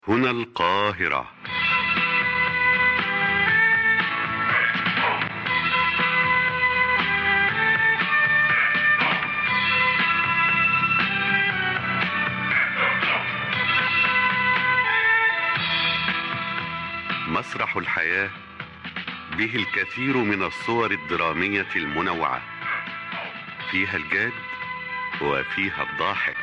هنا القاهرة مسرح الحياة به الكثير من الصور الدرامية المنوعة فيها الجاد وفيها الضاحك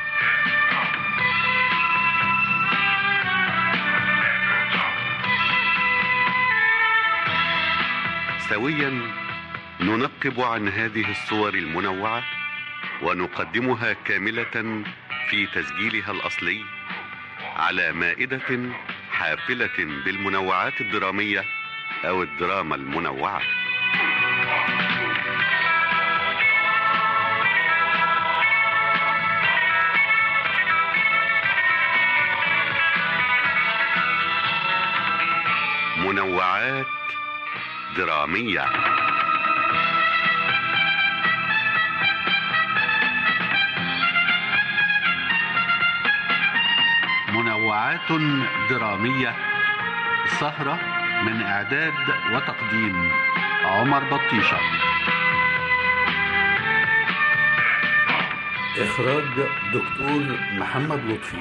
سويا ننقب عن هذه الصور المنوعة ونقدمها كاملة في تسجيلها الأصلي على مائدة حافلة بالمنوعات الدرامية أو الدراما المنوعة منوعات درامية منوعات درامية سهرة من إعداد وتقديم عمر بطيشة إخراج دكتور محمد لطفي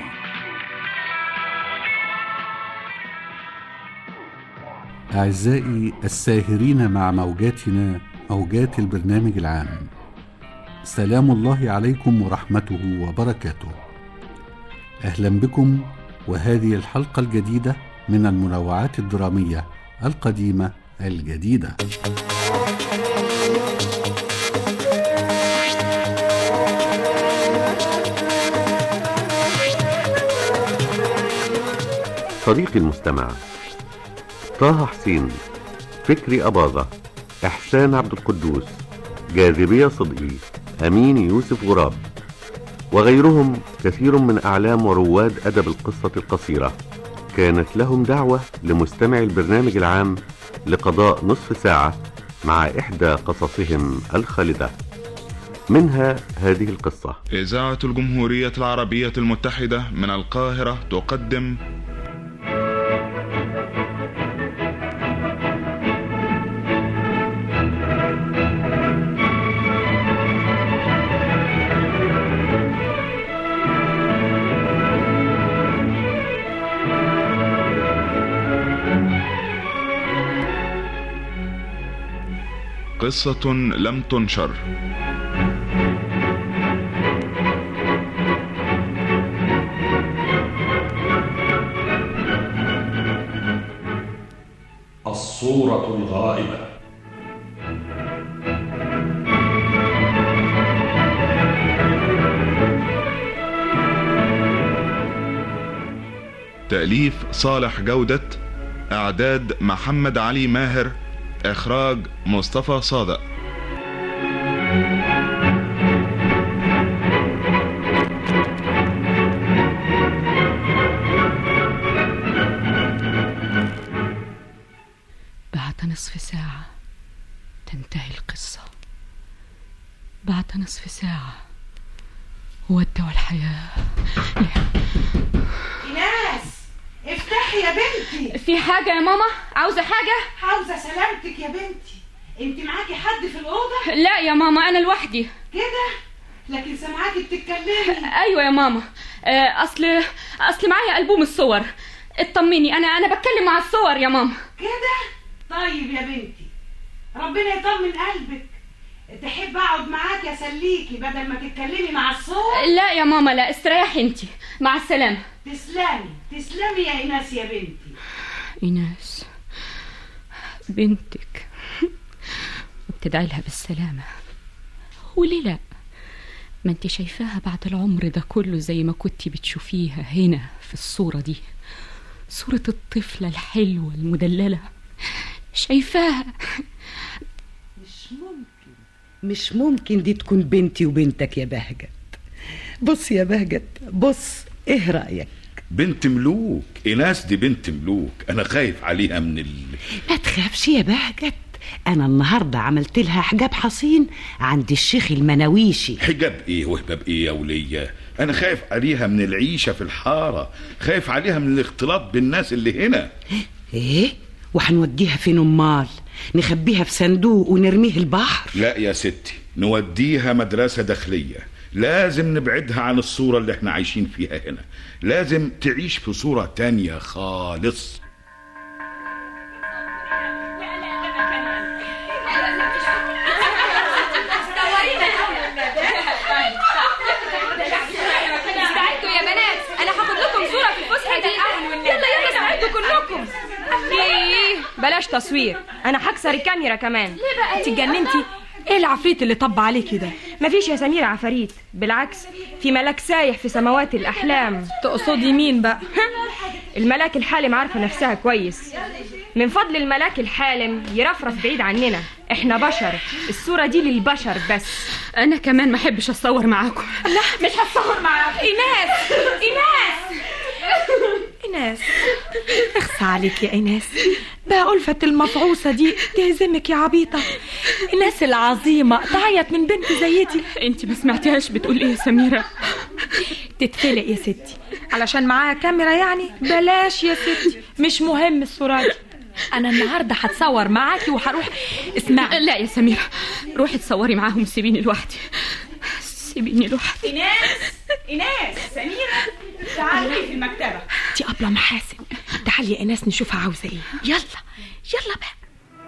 أعزائي الساهرين مع موجاتنا موجات البرنامج العام سلام الله عليكم ورحمته وبركاته أهلا بكم وهذه الحلقة الجديدة من المنوعات الدرامية القديمة الجديدة صديقي المستمع طه حسين فكري أباظة إحسان عبد القدوس جاذبية صدقي أمين يوسف غراب وغيرهم كثير من أعلام ورواد أدب القصة القصيرة كانت لهم دعوة لمستمع البرنامج العام لقضاء نصف ساعة مع إحدى قصصهم الخالدة منها هذه القصة إذاعة الجمهورية العربية المتحدة من القاهرة تقدم قصة لم تنشر الصورة الغائبة تأليف صالح جودة إعداد محمد علي ماهر إخراج مصطفى صادق بعد نصف ساعة تنتهي القصة بعد نصف ساعة ودعوا الحياة إيناس افتحي يا بنتي في حاجة يا ماما عاوزة حاجة عاوزة سلامتك يا بنتي انت معاكي حد في الأوضة لا يا ماما أنا لوحدي كده لكن سامعاكي بتتكلمي أيوة يا ماما آه، أصل أصل معايا ألبوم الصور اطمني أنا أنا بتكلم مع الصور يا ماما كده طيب يا بنتي ربنا يطمن قلبك تحب اقعد معاكي اسليكي بدل ما تتكلمي مع الصوت لا يا ماما لا استريحي انتي مع السلامة تسلمي تسلمي يا ايناس يا بنتي إيناس بنتك وبتدعي لها بالسلامة وليه لا ما انت شايفاها بعد العمر ده كله زي ما كنتي بتشوفيها هنا في الصورة دي صورة الطفلة الحلوة المدللة شايفاها مش ممكن مش ممكن دي تكون بنتي وبنتك يا بهجت بص يا بهجت بص ايه رأيك بنت ملوك إناس دي بنت ملوك أنا خايف عليها من ال... ما تخافش يا بهجت انا النهارده عملت لها حجاب حصين عند الشيخ المناويشي حجاب إيه وهباب إيه يا ولية انا خايف عليها من العيشه في الحاره خايف عليها من الاختلاط بالناس اللي هنا ايه وهنوديها فين امال نخبيها في صندوق ونرميه البحر لا يا ستي نوديها مدرسه داخليه لازم نبعدها عن الصوره اللي احنا عايشين فيها هنا لازم تعيش في صوره تانية خالص استعدوا يا بنات انا هاخد لكم صوره في الفسحه دي يلا يلا استعدوا كلكم ايه بلاش تصوير انا هكسر الكاميرا كمان ليه بقى انت اتجننتي ايه العفريت اللي طب عليكي ده مفيش يا سمير عفاريت بالعكس في ملاك سايح في سماوات الاحلام تقصدي مين بقى الملاك الحالم عارفه نفسها كويس من فضل الملاك الحالم يرفرف بعيد عننا احنا بشر الصوره دي للبشر بس انا كمان ما احبش اتصور معاكم لا مش هتصور معاك ايناس ايناس إيناس اخصى عليك يا إيناس بقى ألفة المفعوصة دي تهزمك يا عبيطة الناس العظيمة تعيط من بنت زي دي انت ما سمعتيهاش بتقول ايه يا سميره تتفلق يا ستي علشان معاها كاميرا يعني بلاش يا ستي مش مهم الصورة دي أنا النهاردة هتصور معاكي وهروح اسمعي لا يا سميره روحي تصوري معاهم سيبيني لوحدي سيبيني لوحدي ايناس ايناس سميره تعالي في المكتبه دي أبلة محاسن تعالي يا إيناس نشوفها عاوزة إيه يلا يلا بقى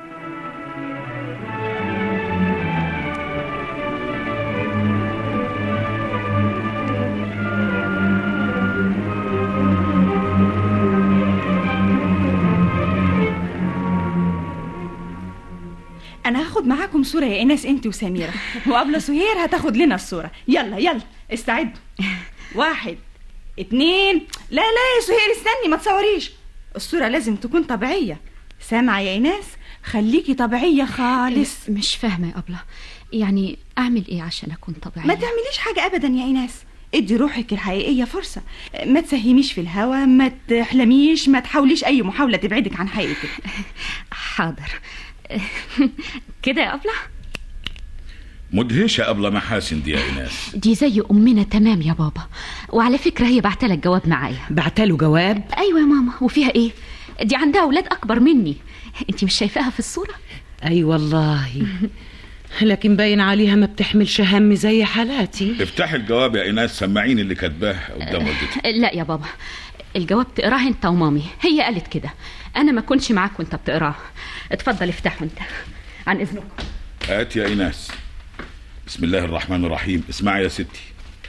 انا هاخد معاكم صوره يا ايناس انت وسميره وقبل سهير هتاخد لنا الصوره يلا يلا استعدوا واحد اتنين لا لا يا سهير استني ما تصوريش الصوره لازم تكون طبيعيه سامعه يا ايناس خليكي طبيعيه خالص مش فاهمه يا ابله يعني اعمل ايه عشان اكون طبيعيه ما تعمليش حاجه ابدا يا ايناس ادي روحك الحقيقيه فرصه ما تسهميش في الهوا ما تحلميش ما تحاوليش اي محاوله تبعدك عن حقيقتك حاضر كده يا ابله مدهشه ابله محاسن دي يا ايناس دي زي امنا تمام يا بابا وعلى فكره هي بعتلك جواب معايا بعتله جواب ايوه يا ماما وفيها ايه دي عندها اولاد اكبر مني انت مش شايفاها في الصوره اي والله لكن باين عليها ما بتحملش هم زي حالاتي افتحي الجواب يا ايناس سمعيني اللي كاتباه قدام والدتي لا يا بابا الجواب تقراه انت ومامي هي قالت كده انا ما كنتش معاك وانت بتقراه اتفضل افتحه انت عن اذنك هات يا ايناس بسم الله الرحمن الرحيم اسمعي يا ستي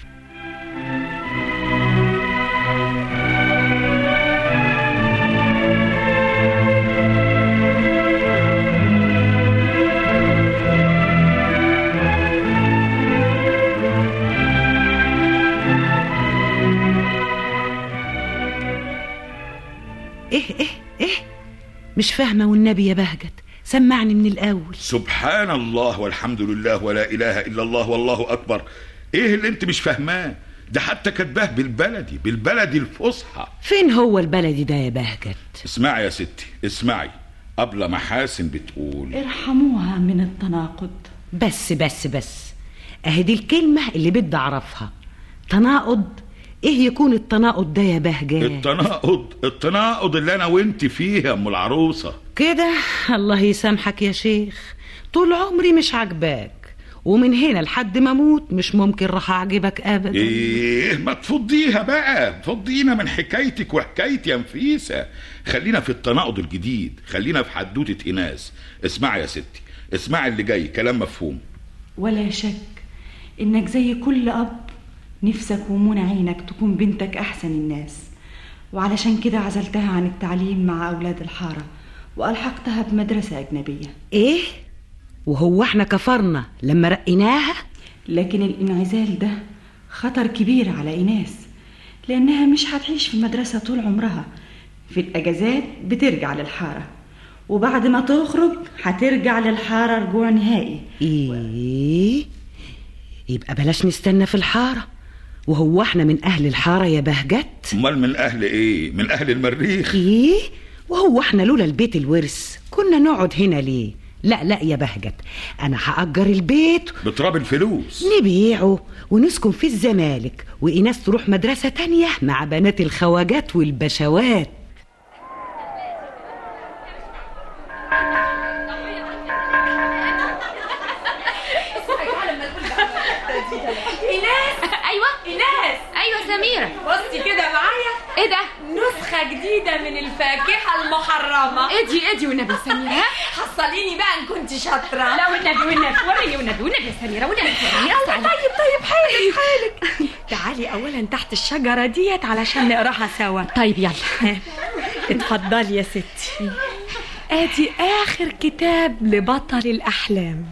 ايه ايه ايه مش فاهمه والنبي يا بهجت سمعني من الاول سبحان الله والحمد لله ولا اله الا الله والله اكبر ايه اللي انت مش فاهماه ده حتى كاتباه بالبلدي بالبلدي الفصحى فين هو البلدي ده يا بهجت اسمعي يا ستي اسمعي أبلة محاسن بتقول ارحموها من التناقض بس بس بس اهي دي الكلمه اللي بدي اعرفها تناقض ايه يكون التناقض ده يا بهجت التناقض التناقض اللي انا وانت فيه يا ام العروسه كده الله يسامحك يا شيخ طول عمري مش عاجباك ومن هنا لحد ما اموت مش ممكن راح اعجبك ابدا ايه ما تفضيها بقى فضينا من حكايتك وحكايتي يا نفيسه خلينا في التناقض الجديد خلينا في حدوته ايناس اسمعي يا ستي اسمعي اللي جاي كلام مفهوم ولا شك انك زي كل اب نفسك ومنى عينك تكون بنتك احسن الناس وعلشان كده عزلتها عن التعليم مع اولاد الحاره والحقتها بمدرسه اجنبيه ايه وهو احنا كفرنا لما رقيناها لكن الانعزال ده خطر كبير على ايناس لانها مش هتعيش في المدرسه طول عمرها في الاجازات بترجع للحاره وبعد ما تخرج هترجع للحاره رجوع نهائي ايه يبقى بلاش نستنى في الحاره وهو احنا من اهل الحاره يا بهجت امال من اهل ايه من اهل المريخ ايه وهو احنا لولا البيت الورث كنا نقعد هنا ليه لا لا يا بهجت انا هأجر البيت بتراب الفلوس نبيعه ونسكن في الزمالك وإيناس تروح مدرسة تانية مع بنات الخواجات والبشوات ايناس ايوه ايناس ايوه سميره بصي كده معايا ايه ده نسخة جديدة من الفاكهة المحرمة ادي ادي والنبي يا سميره ها حصليني بقى ان كنت شاطرة لا والنبي والنبي وريني والنبي والنبي يا سميره والنبي وريني الله تعالي. طيب طيب حالك حالك تعالي اولا تحت الشجرة ديت علشان نقراها سوا طيب يلا اتفضلي يا ستي ادي اخر كتاب لبطل الاحلام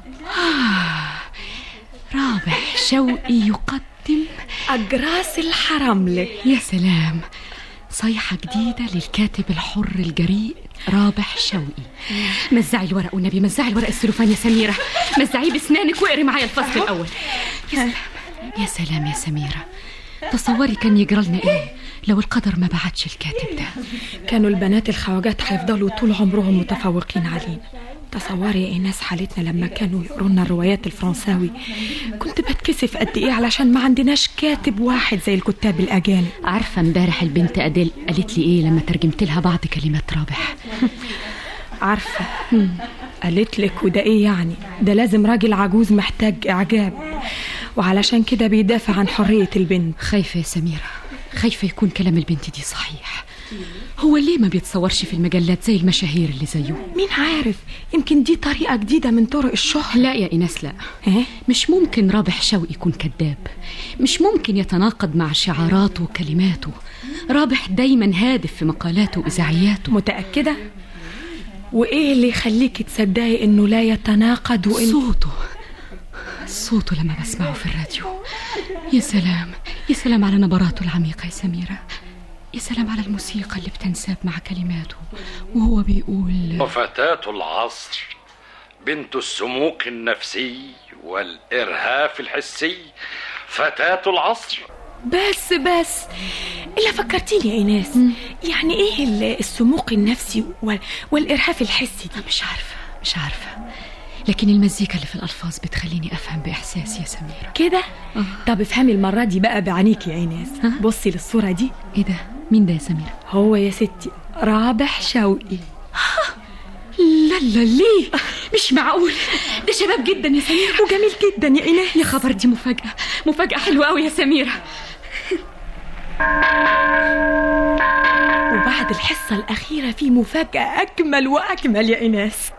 رابح شوقي يقدم اجراس الحرملك يا سلام صيحة جديدة للكاتب الحر الجريء رابح شوقي مزعي الورق والنبي مزعي الورق السلوفان يا سميرة مزعيه بسنانك واقري معايا الفصل الأول يا سلام يا سلام يا سميرة تصوري كان يجرى لنا ايه لو القدر ما بعتش الكاتب ده كانوا البنات الخواجات هيفضلوا طول عمرهم متفوقين علينا تصوري يا ايناس حالتنا لما كانوا يقروا لنا الروايات الفرنساوي كنت بتكسف قد ايه علشان ما عندناش كاتب واحد زي الكتاب الاجانب عارفة امبارح البنت أديل قالت لي ايه لما ترجمت لها بعض كلمات رابح عارفة قالت لك وده ايه يعني ده لازم راجل عجوز محتاج اعجاب وعلشان كده بيدافع عن حرية البنت خايفة يا سميرة خايفة يكون كلام البنت دي صحيح هو ليه ما بيتصورش في المجلات زي المشاهير اللي زيه مين عارف يمكن دي طريقة جديدة من طرق الشهرة لا يا إيناس لا ايه مش ممكن رابح شوقي يكون كذاب مش ممكن يتناقض مع شعاراته وكلماته رابح دايما هادف في مقالاته وإذاعياته متأكدة وايه اللي يخليكي تصدقي انه لا يتناقض وإن صوته صوته لما بسمعه في الراديو يا سلام يا سلام على نبراته العميقة يا سميرة يا سلام على الموسيقى اللي بتنساب مع كلماته وهو بيقول وفتاة العصر بنت السموك النفسي والإرهاف الحسي فتاة العصر بس بس إلا فكرتيني يا إيناس يعني إيه ال- السموق النفسي وال... والإرهاف الحسي دي مش عارفة مش عارفة لكن المزيكا اللي في الألفاظ بتخليني أفهم بإحساس يا سميرة كده طب افهمي المرة دي بقى بعينيكي يا إيناس بصي للصورة دي إيه ده مين ده يا سميرة هو يا ستي رابح شوقي لا لا ليه مش معقول ده شباب جدا يا سميرة وجميل جدا يا إيناس يا خبر دي مفاجأة مفاجأة حلوة قوي يا سميرة وبعد الحصة الأخيرة في مفاجأة أجمل وأجمل يا إيناس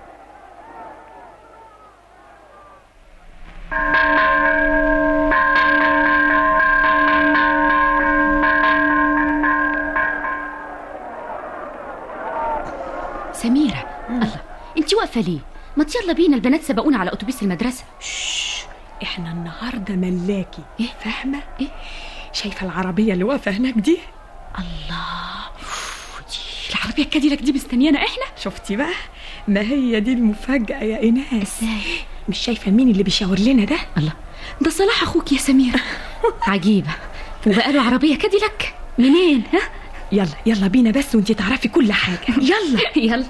سميرة الله انت واقفة ليه ما يلا بينا البنات سبقونا على أتوبيس المدرسة إحنا النهاردة ملاكي إيه فاهمة؟ إيه شايفة العربية اللي واقفة هناك دي؟ الله أوف، دي العربية الكاديلاك دي مستنيانا احنا شفتي بقى؟ ما هي دي المفاجأة يا إيناس ازاي مش شايفة مين اللي بيشاور لنا ده؟ الله ده صلاح أخوك يا سميرة عجيبة وبقى له عربية كاديلاك منين ها يلا يلا بينا بس وانتي تعرفي كل حاجة يلا يلا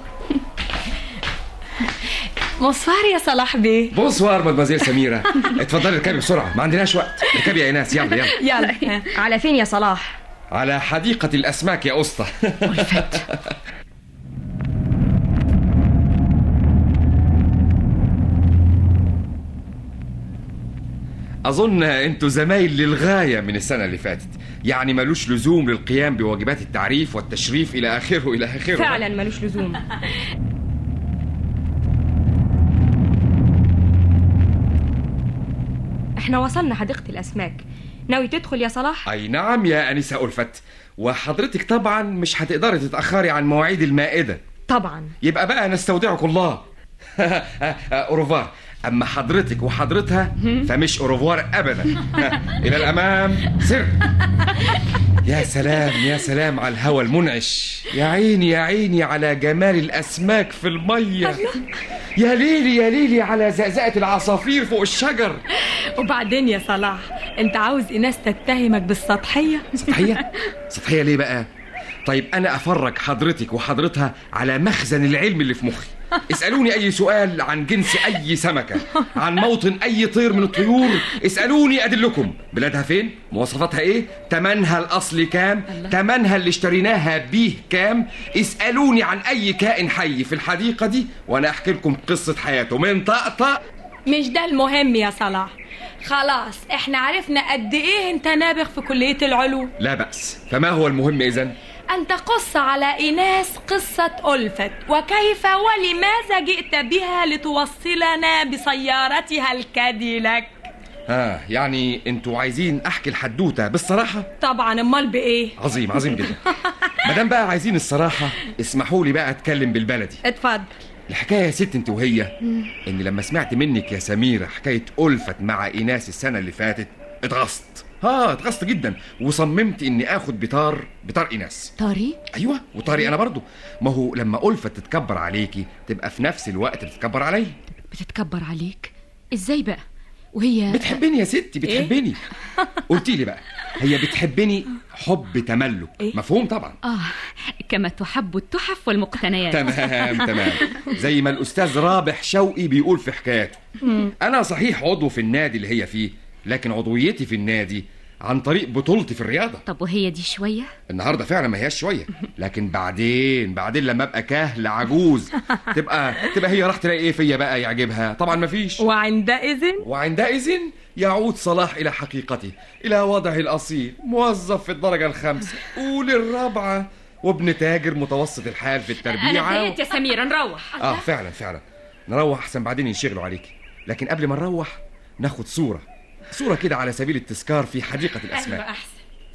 مصفار يا صلاح بيه بونسوار مدمزيل سميرة اتفضلي اركبي بسرعة ما عندناش وقت اركبي يا ايناس يلا يلا يلا على فين يا صلاح على حديقة الأسماك يا أسطى ألفت أظن أنتوا زمايل للغاية من السنة اللي فاتت يعني ملوش لزوم للقيام بواجبات التعريف والتشريف إلى آخره إلى آخره فعلا ملوش لزوم احنا وصلنا حديقة الأسماك ناوي تدخل يا صلاح أي نعم يا أنسة ألفت وحضرتك طبعا مش هتقدري تتأخري عن مواعيد المائدة طبعا يبقى بقى نستودعك الله أوروفوار أما حضرتك وحضرتها فمش أوروفوار أبدا إلى الأمام سر يا سلام يا سلام على الهوى المنعش يا عيني يا عيني على جمال الأسماك في المية يا ليلي يا ليلي على زقزقة العصافير فوق الشجر وبعدين يا صلاح انت عاوز ايناس تتهمك بالسطحية سطحية؟ سطحية ليه بقى؟ طيب أنا أفرج حضرتك وحضرتها على مخزن العلم اللي في مخي اسألوني أي سؤال عن جنس أي سمكة عن موطن أي طير من الطيور اسألوني أدلكم بلادها فين مواصفاتها إيه تمنها الأصلي كام تمنها اللي اشتريناها بيه كام اسألوني عن أي كائن حي في الحديقة دي وأنا أحكي لكم قصة حياته من طقطق مش ده المهم يا صلاح خلاص احنا عرفنا قد ايه انت نابغ في كلية العلوم لا بأس فما هو المهم إذن أن تقص على إيناس قصة ألفت وكيف ولماذا جئت بها لتوصلنا بسيارتها الكاديلاك ها يعني انتوا عايزين احكي الحدوته بالصراحه طبعا امال بايه عظيم عظيم جدا مادام بقى عايزين الصراحه اسمحوا لي بقى اتكلم بالبلدي اتفضل الحكايه يا ست انت وهي ان لما سمعت منك يا سميره حكايه ألفت مع ايناس السنه اللي فاتت اتغصت ها اتغصت جدا وصممت اني اخد بطار بطار ايناس طاري ايوه وطاري انا برضو ما هو لما ألفت تتكبر عليكي تبقى في نفس الوقت بتتكبر عليا بتتكبر عليك ازاي بقى وهي بتحبني يا ستي بتحبني قلتي لي بقى هي بتحبني حب تملك إيه؟ مفهوم طبعا اه كما تحب التحف والمقتنيات تمام تمام زي ما الاستاذ رابح شوقي بيقول في حكاياته مم. انا صحيح عضو في النادي اللي هي فيه لكن عضويتي في النادي عن طريق بطولتي في الرياضه طب وهي دي شويه النهارده فعلا ما هياش شويه لكن بعدين بعدين لما ابقى كهل عجوز تبقى تبقى هي راح تلاقي ايه فيا بقى يعجبها طبعا ما فيش وعندئذ وعندئذ يعود صلاح الى حقيقته الى وضعه الاصيل موظف في الدرجه الخامسه وللرابعه وابن تاجر متوسط الحال في انا التربيعه زهقت يا سميره نروح اه فعلا فعلا نروح احسن بعدين ينشغلوا عليكي لكن قبل ما نروح ناخد صوره صوره كده على سبيل التذكار في حديقه الاسماء احسن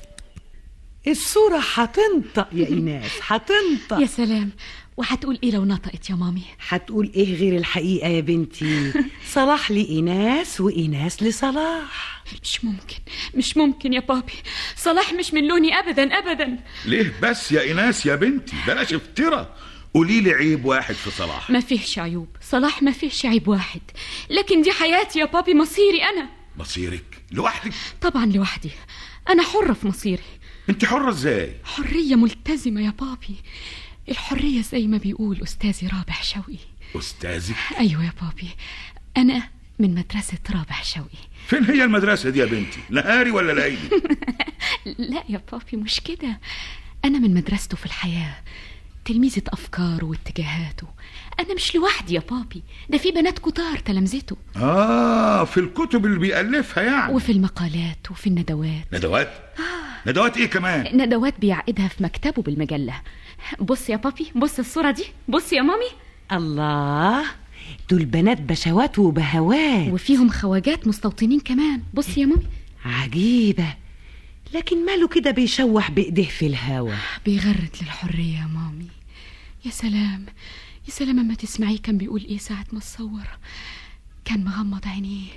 الصورة هتنطق يا إيناس هتنطق يا سلام وهتقول ايه لو نطقت يا مامي هتقول إيه غير الحقيقة يا بنتي صلاح لإيناس وإيناس لصلاح مش ممكن مش ممكن يا بابي صلاح مش من لوني ابدا ابدا ليه بس يا ايناس يا بنتي بلاش افترى قولي لي عيب واحد في صلاح ما فيهش عيوب صلاح ما فيهش عيب واحد لكن دي حياتي يا بابي مصيري انا مصيرك لوحدك طبعا لوحدي انا حره في مصيري انت حره ازاي حريه ملتزمه يا بابي الحريه زي ما بيقول استاذي رابح شوقي استاذك ايوه يا بابي انا من مدرسه رابح شوقي فين هي المدرسه دي يا بنتي نهاري ولا ليلي لا يا بابي مش كده أنا من مدرسته في الحياة تلميذة أفكاره واتجاهاته أنا مش لوحدي يا بابي ده في بنات كتار تلامذته اه في الكتب اللي بيألفها يعني وفي المقالات وفي الندوات ندوات ندوات ايه كمان ندوات بيعقدها في مكتبه بالمجلة بص يا بابي بص الصورة دي بص يا مامي الله دول بنات بشوات وبهوات وفيهم خواجات مستوطنين كمان بص يا مامي عجيبة لكن ماله كده بيشوح بإيديه في الهوا بيغرد للحرية يا مامي يا سلام يا سلام اما تسمعيه كان بيقول ايه ساعة ما تصور كان مغمض عينيه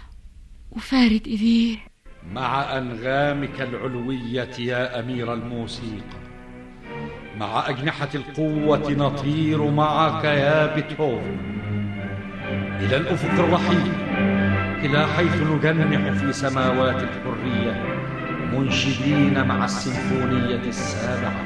وفارد ايديه مع أنغامك العلوية يا أمير الموسيقى مع أجنحة القوة نطير معك يا بيتهوفن إلى الأفق الرحيم إلى حيث نجنح في سماوات الحرية منشدين مع السيمفونية السابعة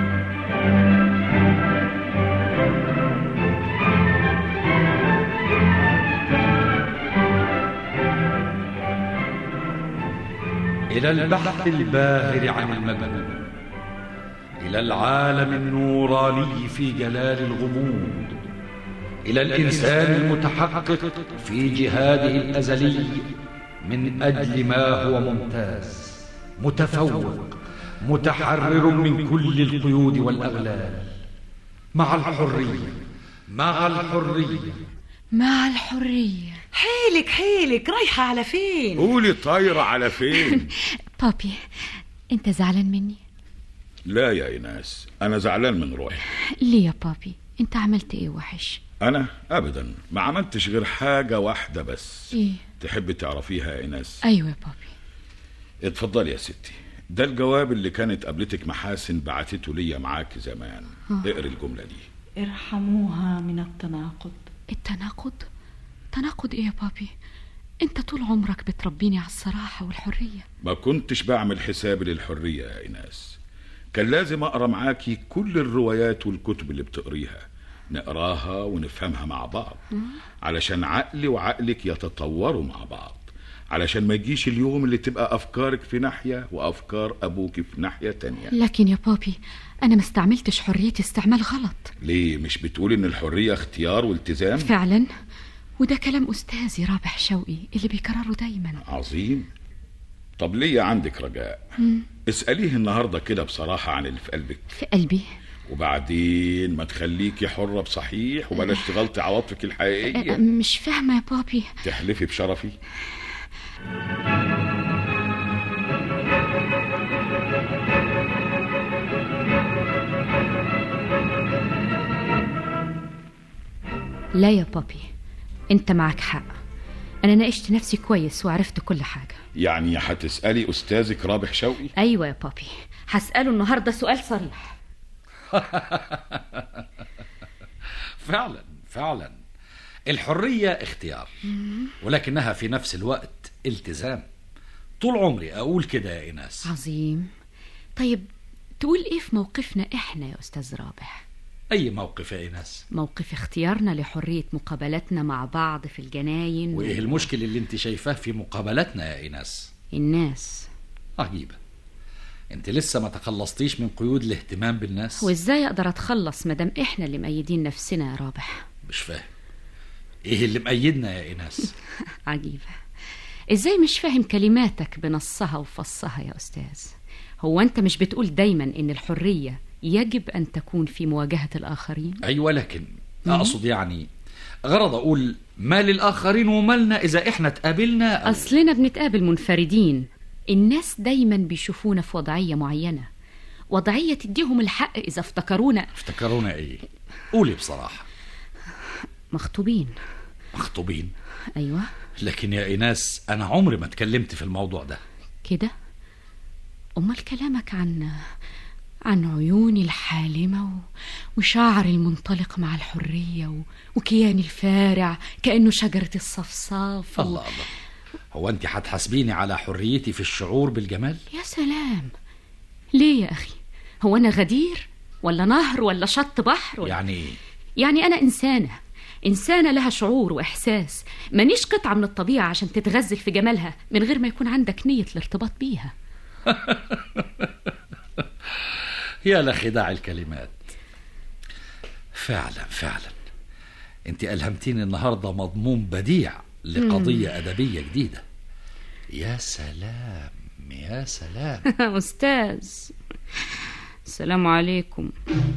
إلى البحث الباهر عن المجهول إلى العالم النوراني في جلال الغموض إلى الإنسان المتحقق في جهاده الأزلي من أجل ما هو ممتاز متفوق متحرر من كل القيود والأغلال مع الحرية مع الحرية مع الحرية حيلك حيلك رايحة على فين قولي طايرة على فين بابي انت زعلان مني لا يا ايناس انا زعلان من روحي ليه يا بابي انت عملت ايه وحش انا ابدا ما عملتش غير حاجة واحدة بس ايه تحبي تعرفيها يا ايناس ايوه يا بابي اتفضلي يا ستي ده الجواب اللي كانت قابلتك محاسن بعتته ليا معاك زمان آه. اقري الجملة دي ارحموها من التناقض التناقض تناقض ايه يا بابي انت طول عمرك بتربيني على الصراحة والحرية ما كنتش بعمل حسابي للحرية يا إيناس كان لازم أقرأ معاكي كل الروايات والكتب اللي بتقريها نقراها ونفهمها مع بعض علشان عقلي وعقلك يتطوروا مع بعض علشان ما يجيش اليوم اللي تبقى أفكارك في ناحية وأفكار أبوك في ناحية تانية لكن يا بابي أنا ما استعملتش حريتي استعمال غلط ليه مش بتقول إن الحرية اختيار والتزام فعلا وده كلام أستاذي رابح شوقي اللي بيكرره دايما عظيم طب ليه عندك رجاء مم. اسأليه النهاردة كده بصراحة عن اللي في قلبك في قلبي وبعدين ما تخليكي حرة بصحيح وبلاش تغلطي عواطفك أ- الحقيقية مش فاهمة يا بابي تحلفي بشرفي لا يا بابي أنت معك حق أنا ناقشت نفسي كويس وعرفت كل حاجة يعني هتسألي أستاذك رابح شوقي أيوة يا بابي هسأله النهاردة سؤال صريح فعلا فعلا الحرية اختيار ولكنها في نفس الوقت التزام طول عمري أقول كده يا إيناس عظيم طيب تقول إيه في موقفنا إحنا يا أستاذ رابح أي موقف يا إيناس موقف اختيارنا لحرية مقابلتنا مع بعض في الجناين وإيه المشكل اللي أنت شايفاه في مقابلتنا يا إيناس الناس عجيبة أنت لسه ما تخلصتيش من قيود الاهتمام بالناس وإزاي أقدر أتخلص مدام إحنا اللي مأيدين نفسنا يا رابح مش فاهم إيه اللي مأيدنا يا إيناس عجيبة إزاي مش فاهم كلماتك بنصها وفصها يا أستاذ هو أنت مش بتقول دايما إن الحرية يجب أن تكون في مواجهة الآخرين أيوة لكن أقصد يعني غرض أقول ما للآخرين ومالنا إذا إحنا اتقابلنا أو أصلنا بنتقابل منفردين الناس دايما بيشوفونا في وضعية معينة وضعية تديهم الحق إذا افتكرونا افتكرونا إيه قولي بصراحة مخطوبين مخطوبين أيوة لكن يا إيناس أنا عمري ما اتكلمت في الموضوع ده كده أمال كلامك عن عن عيوني الحالمة و... وشعري المنطلق مع الحرية و... وكياني الفارع كأنه شجرة الصفصاف و... الله الله هو أنت هتحاسبيني على حريتي في الشعور بالجمال يا سلام ليه يا أخي هو أنا غدير ولا نهر ولا شط بحر ولا... يعني إيه يعني أنا إنسانة إنسانة لها شعور وإحساس مانيش قطعة من الطبيعة عشان تتغزل في جمالها من غير ما يكون عندك نية الارتباط بيها يا لخداع الكلمات فعلا فعلا انت ألهمتيني النهاردة مضمون بديع لقضية أدبية جديدة يا سلام يا سلام أستاذ السلام عليكم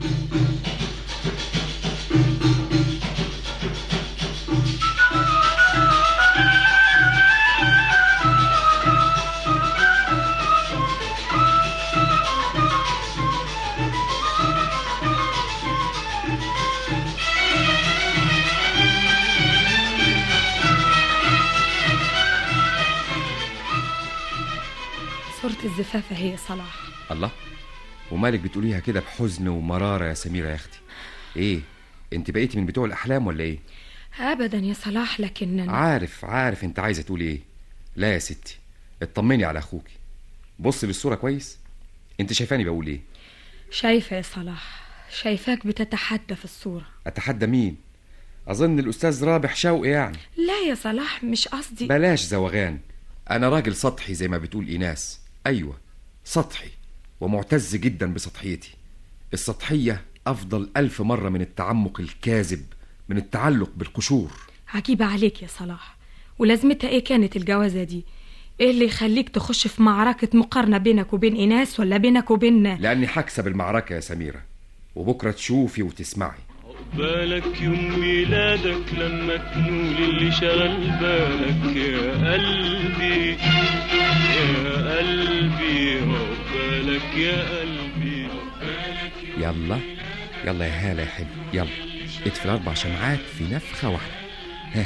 صورة الزفافة هي صلاح الله ومالك بتقوليها كده بحزن ومرارة يا سميرة يا أختي إيه أنت بقيتي من بتوع الأحلام ولا إيه أبدا يا صلاح لكن عارف عارف أنت عايزة تقولي إيه لا يا ستي اطمني على أخوكي بصي للصورة كويس أنت شايفاني بقول إيه شايفة يا صلاح شايفاك بتتحدى في الصورة أتحدى مين أظن الأستاذ رابح شوقي يعني لا يا صلاح مش قصدي بلاش زوغان أنا راجل سطحي زي ما بتقول إيناس أيوة سطحي ومعتز جدا بسطحيتي السطحية أفضل ألف مرة من التعمق الكاذب من التعلق بالقشور عجيبة عليك يا صلاح ولازمتها ايه كانت الجوازة دي ايه اللي يخليك تخش في معركة مقارنة بينك وبين إيناس ولا بينك وبين لأني هكسب المعركة يا سميرة وبكرة تشوفي وتسمعي بالك يوم ميلادك لما تنول اللي شغل بالك يا قلبي يا قلبي عقبالك يا قلبي يلا يلا يا هالة يا حلو يلا اطفي الأربع شمعات في نفخة واحدة ها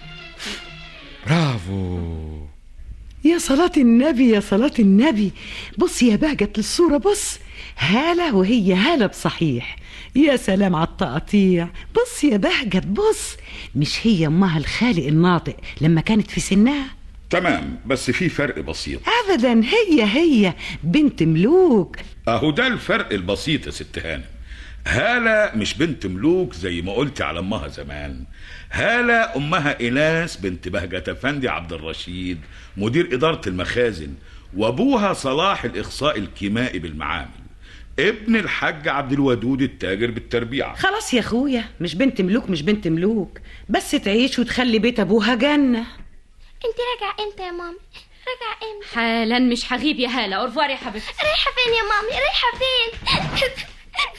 برافو يا صلاة النبي يا صلاة النبي بص يا بهجت للصورة بص هالة وهي هالة بصحيح يا سلام على التقطيع بص يا بهجت بص مش هي امها الخالق الناطق لما كانت في سنها تمام بس في فرق بسيط ابدا هي هي بنت ملوك اهو ده الفرق البسيط يا ست هانم هالة مش بنت ملوك زي ما قلت على امها زمان هالة امها ايناس بنت بهجة افندي عبد الرشيد مدير ادارة المخازن وابوها صلاح الاخصائي الكيمائي بالمعامل ابن الحاج عبد الودود التاجر بالتربيعة خلاص يا اخويا مش بنت ملوك مش بنت ملوك بس تعيش وتخلي بيت ابوها جنة انت راجع امتى يا مامي راجع امتى حالا مش هغيب يا هالة اورفوار يا حبيبتي رايحه فين يا مامي رايحه فين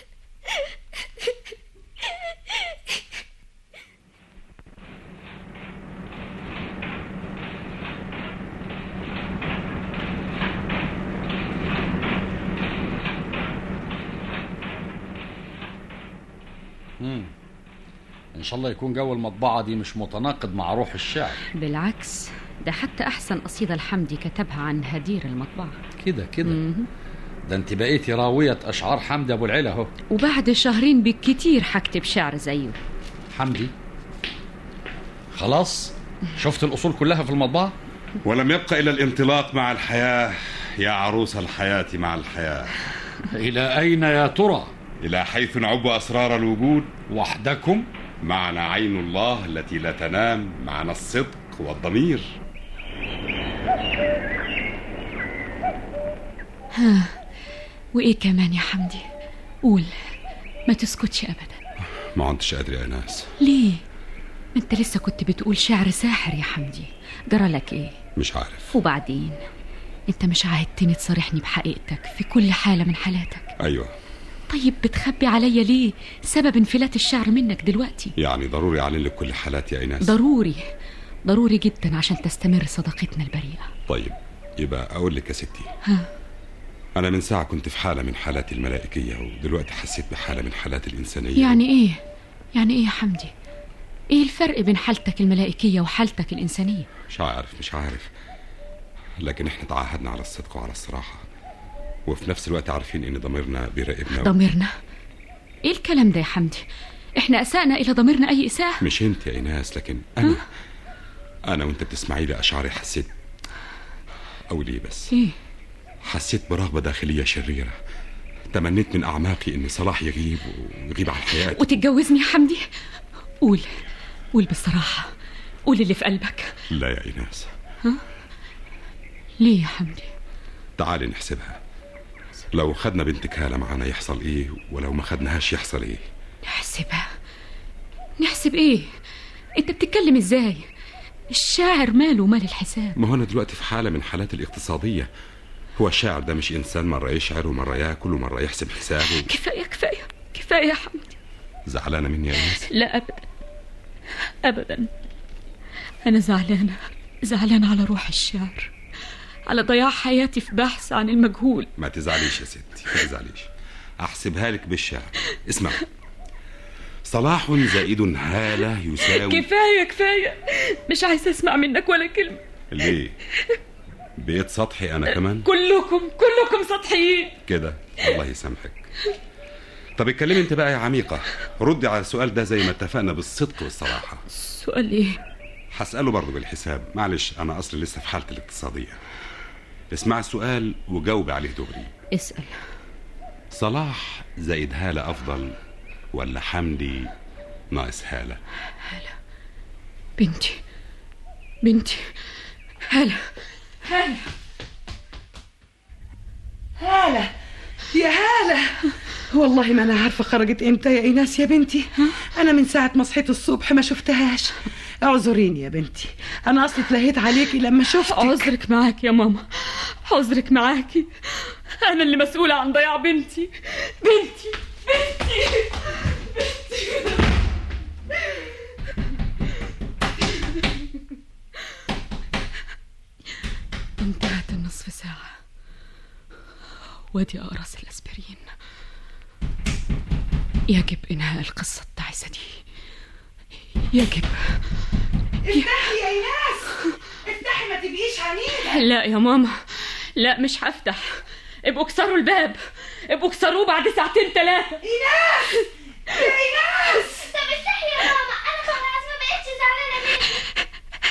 مم. ان شاء الله يكون جو المطبعه دي مش متناقض مع روح الشعر بالعكس ده حتى احسن قصيدة الحمدي كتبها عن هدير المطبعة كده كده ده انت بقيتي راويه اشعار حمدي ابو العلا اهو وبعد شهرين بالكتير هكتب شعر زيه حمدي خلاص شفت الاصول كلها في المطبعه ولم يبق إلا الانطلاق مع الحياة يا عروس الحياة مع الحياة إلى أين يا ترى؟ إلى حيث نعب أسرار الوجود وحدكم معنا عين الله التي لا تنام معنا الصدق والضمير ها وايه كمان يا حمدي قول ما تسكتش ابدا ما عدتش قادر يا ناس ليه ما انت لسه كنت بتقول شعر ساحر يا حمدي جرى لك ايه مش عارف وبعدين انت مش عاهدتني تصارحني بحقيقتك في كل حالة من حالاتك أيوة طيب بتخبي عليا ليه سبب انفلات الشعر منك دلوقتي يعني ضروري أعلن لك كل حالاتي يا إيناس ضروري ضروري جدا عشان تستمر صداقتنا البريئة طيب يبقى أقول لك يا ستي ها أنا من ساعة كنت في حالة من حالاتي الملائكية ودلوقتي حسيت بحالة من حالاتي الإنسانية يعني ايه يعني ايه يا حمدي ايه الفرق بين حالتك الملائكية وحالتك الإنسانية مش عارف مش عارف لكن احنا تعاهدنا على الصدق وعلى الصراحة وفي نفس الوقت عارفين ان ضميرنا بيراقبنا ضميرنا ايه الكلام ده يا حمدي احنا اسأنا الى ضميرنا اي اساءة مش انت يا ايناس لكن انا انا وانت بتسمعي لي اشعاري حسيت او ليه بس ايه حسيت برغبة داخلية شريرة تمنيت من اعماقي ان صلاح يغيب ويغيب عن حياتي وتتجوزني يا حمدي قول قول بالصراحة قول اللي في قلبك لا يا ايناس ها ليه يا حمدي تعالي نحسبها لو خدنا بنتك هالة معانا يحصل ايه ولو ما خدناهاش يحصل ايه نحسبها نحسب ايه انت بتتكلم ازاي الشاعر ماله مال الحساب ما هو انا دلوقتي في حالة من حالات الاقتصادية هو الشاعر ده مش انسان مرة يشعر ومرة ياكل ومرة يحسب حسابه كفاية كفاية كفاية يا حمدي زعلانة مني يا ايناس لا ابدا ابدا انا زعلانة زعلانة على روح الشعر على ضياع حياتي في بحث عن المجهول ما تزعليش يا ستي ما تزعليش احسبها لك بالشعر اسمع صلاح زائد هالة يساوي كفاية كفاية مش عايزة اسمع منك ولا كلمة ليه بقيت سطحي انا كمان كلكم كلكم سطحيين كده الله يسامحك طب اتكلمي انت بقى يا عميقة ردي على السؤال ده زي ما اتفقنا بالصدق والصراحة سؤال ايه هسأله برضه بالحساب معلش أنا أصلي لسه في حالتي الاقتصادية اسمع السؤال وجاوبي عليه دغري اسأل صلاح زائد هالة أفضل ولا حمدي ناقص هالة بنتي بنتي هلا هلا هالة يا هالة والله ما أنا عارفة خرجت إمتى يا إيناس يا بنتي أنا من ساعة ما صحيت الصبح ما شفتهاش اعذريني يا بنتي أنا أصلي اتلهيت عليكي لما شفتك عذرك معاك يا ماما عذرك معاكي أنا اللي مسؤولة عن ضياع بنتي بنتي بنتي بنتي انتهت النصف ساعة وادي أقراص الأسبرين يجب إنهاء القصة التعيسة دي يجب افتحي يا إيناس افتحي ما تبقيش عنيدة لا يا ماما لا مش هفتح ابقوا كسروا الباب ابقوا كسروه بعد ساعتين ثلاثة إيناس يا إيناس طب افتحي يا ماما انا خلاص ما بقتش زعلانه منك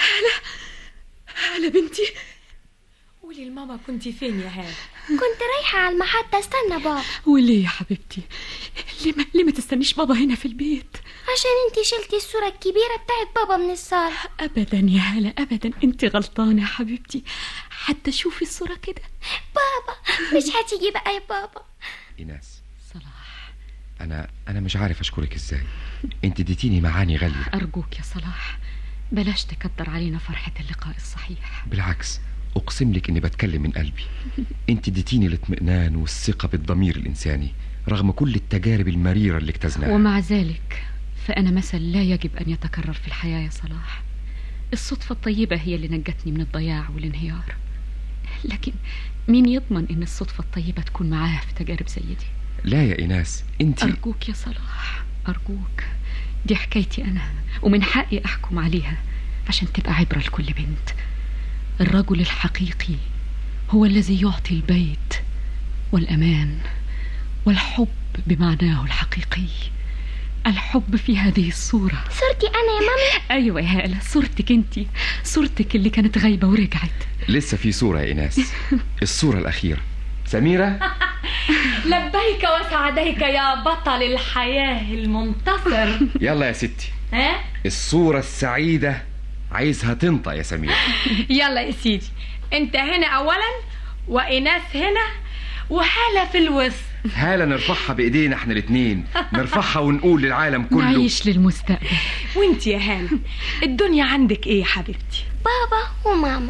هلا بنتي قولي لماما كنتي فين يا هالة كنت رايحه على المحطه استنى بابا وليه يا حبيبتي ليه ما, ليه ما تستنيش بابا هنا في البيت عشان انتي شلتي الصورة الكبيرة بتاعت بابا من الصالة ابدا يا هلا ابدا انت غلطانه يا حبيبتي حتى شوفي الصوره كده بابا مش هتيجي بقى يا بابا ايناس صلاح انا انا مش عارف اشكرك ازاي انت اديتيني معاني غاليه ارجوك يا صلاح بلاش تكدر علينا فرحه اللقاء الصحيح بالعكس اقسم لك اني بتكلم من قلبي انت اديتيني الاطمئنان والثقه بالضمير الانساني رغم كل التجارب المريره اللي اجتزناها ومع ذلك فأنا مثل لا يجب أن يتكرر في الحياة يا صلاح الصدفة الطيبة هي اللي نجتني من الضياع والانهيار لكن مين يضمن أن الصدفة الطيبة تكون معاه في تجارب زي دي لا يا ايناس انت أرجوك يا صلاح أرجوك دي حكايتي أنا ومن حقي أحكم عليها عشان تبقى عبرة لكل بنت الرجل الحقيقي هو الذي يعطي البيت والأمان والحب بمعناه الحقيقي الحب في هذه الصورة صورتي أنا يا ماما أيوة يا هالة صورتك انتي صورتك اللي كانت غايبة ورجعت لسه في صوره يا ايناس الصوره الاخيره سميره لبيك وسعديك يا بطل الحياة المنتصر يلا يا ستي ها الصوره السعيده عايزها تنطق يا سميره يلا يا سيدي انت هنا اولا وايناس هنا وهالة في الوسط هاله نرفعها بايدينا احنا الاتنين نرفعها ونقول للعالم كله نعيش للمستقبل وانت يا هالة الدنيا عندك ايه يا حبيبتي بابا وماما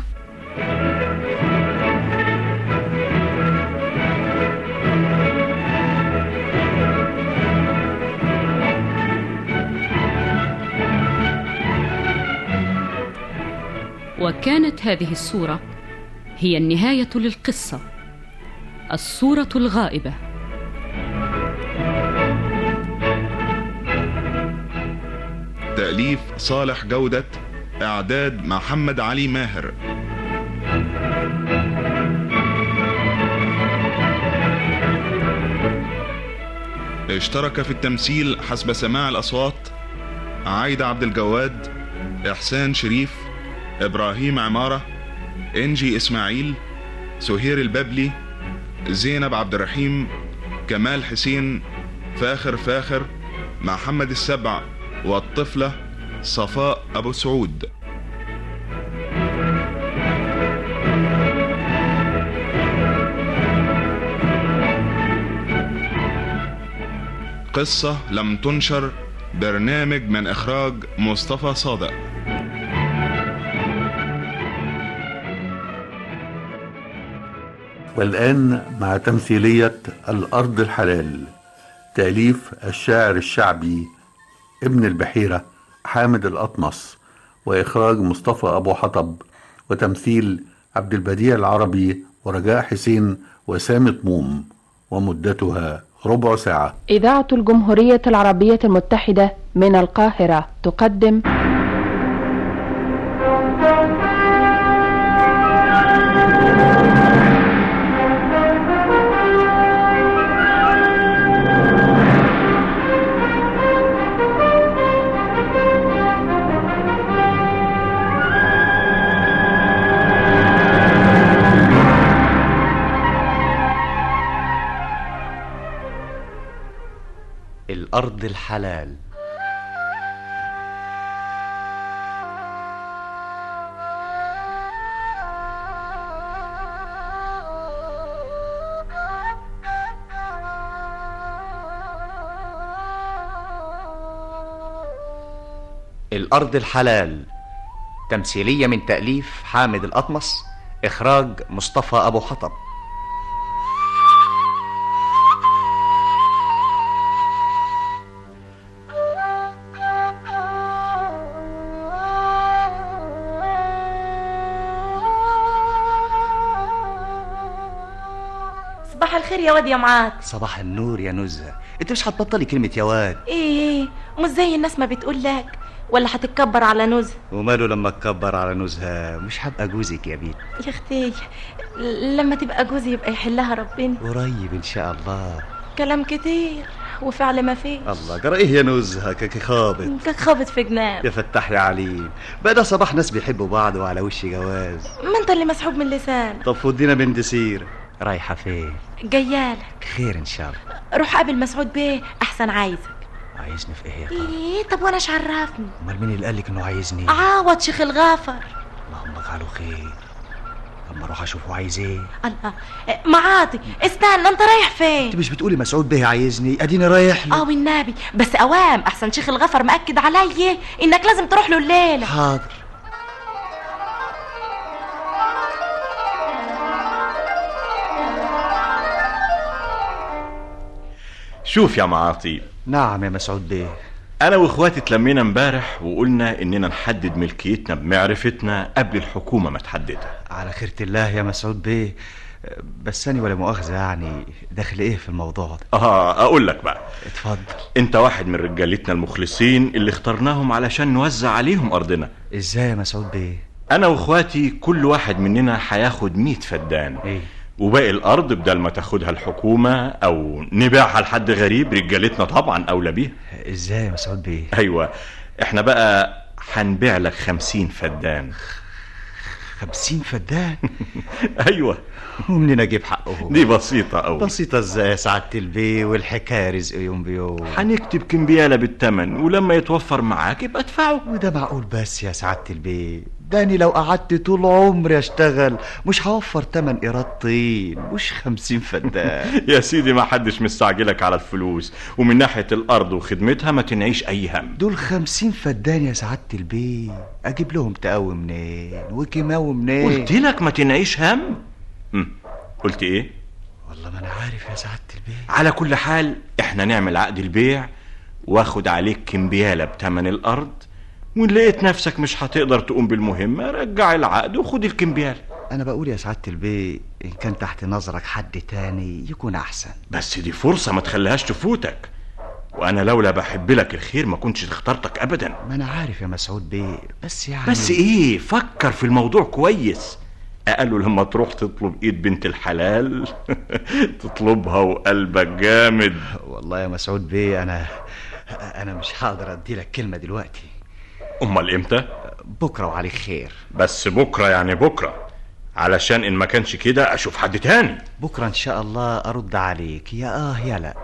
وكانت هذه الصورة هي النهاية للقصة الصورة الغائبة تأليف صالح جودة إعداد محمد علي ماهر اشترك في التمثيل حسب سماع الأصوات عايدة عبد الجواد إحسان شريف إبراهيم عمارة إنجي إسماعيل سهير الببلي زينب عبد الرحيم كمال حسين فاخر فاخر محمد السبع والطفلة صفاء أبو سعود قصة لم تنشر برنامج من إخراج مصطفى صادق والآن مع تمثيلية الأرض الحلال تأليف الشاعر الشعبي ابن البحيرة حامد الأطمس وإخراج مصطفى أبو حطب وتمثيل عبد البديع العربي ورجاء حسين وسامي طموم ومدتها ربع ساعة إذاعة الجمهورية العربية المتحدة من القاهرة تقدم الأرض الحلال الأرض الحلال تمثيلية من تأليف حامد الأطمس إخراج مصطفى أبو حطب صباح الخير يا واد يا معاذ صباح النور يا نزهة انت مش هتبطلي كلمة يا واد ايه ايه مش زي الناس ما بتقول لك ولا هتتكبر على نزهة وماله لما اتكبر على نزهة مش هبقى جوزك يا بيت يا اختي لما تبقى جوزي يبقى يحلها ربنا قريب ان شاء الله كلام كتير وفعل ما فيش الله جرى ايه يا نزهة كاكي خابط كك خابط في جناب يا فتاح يا عليم بقى ده صباح ناس بيحبوا بعض وعلى وش جواز ما انت اللي مسحوب من لسان طب فضينا بنت سيرة رايحة فين جيالك خير ان شاء الله روح قابل مسعود بيه احسن عايزك عايزني في ايه يا ترى ايه طب وانا ايش عرفني امال مين اللي قالك انه عايزني عوض شيخ الغافر اللهم اجعله خير اما اروح اشوفه عايز ايه الله إيه، معاطي استنى انت رايح فين انت مش بتقولي مسعود بيه عايزني اديني رايح له اه والنبي بس اوام احسن شيخ الغفر مأكد عليا انك لازم تروح له الليله حاضر شوف يا معاطي نعم يا مسعود بيه انا واخواتي اتلمينا امبارح وقلنا اننا نحدد ملكيتنا بمعرفتنا قبل الحكومه ما تحددها على خيرة الله يا مسعود بيه بس أنا ولا مؤاخذة يعني داخل إيه في الموضوع ده اه اقول لك بقى اتفضل انت واحد من رجالتنا المخلصين اللي اخترناهم علشان نوزع عليهم ارضنا ازاي يا مسعود بيه انا واخواتي كل واحد مننا هياخد 100 فدان ايه وباقي الارض بدل ما تاخدها الحكومه او نبيعها لحد غريب رجالتنا طبعا اولى بيها ازاي يا مسعود بيه ايوه احنا بقى هنبيع لك 50 فدان خمسين فدان ايوه ومنين اجيب حقهم دي بسيطه قوي بسيطة ازاي يا سعادة البيه والحكاية رزق يوم بيوم هنكتب كمبياله بالثمن ولما يتوفر معاك يبقى ادفعه وده معقول بس يا سعادة البيه داني لو قعدت طول عمري اشتغل مش هوفر تمن ايراد طين مش خمسين فدان يا سيدي ما حدش مستعجلك على الفلوس ومن ناحيه الارض وخدمتها ما تنعيش اي هم دول خمسين فدان يا سعادة البيه اجيب لهم تقاوي منين وكيماوي منين قلت لك ما تنعيش هم مم. قلت ايه والله ما انا عارف يا سعادة البيه على كل حال احنا نعمل عقد البيع واخد عليك كمبياله بتمن الارض وان لقيت نفسك مش هتقدر تقوم بالمهمه رجع العقد وخد الكمبياله انا بقول يا سعادة البيه ان كان تحت نظرك حد تاني يكون احسن بس دي فرصه ما تخليهاش تفوتك وانا لولا بحب لك الخير ما كنتش اخترتك ابدا ما انا عارف يا مسعود بيه بس يعني بس ايه فكر في الموضوع كويس قالوا لما تروح تطلب ايد بنت الحلال تطلبها وقلبك جامد والله يا مسعود بيه انا انا مش هقدر ادي لك كلمه دلوقتي امال امتى بكره وعليك خير بس بكره يعني بكره علشان ان ما كانش كده اشوف حد تاني بكره ان شاء الله ارد عليك يا اه يا لا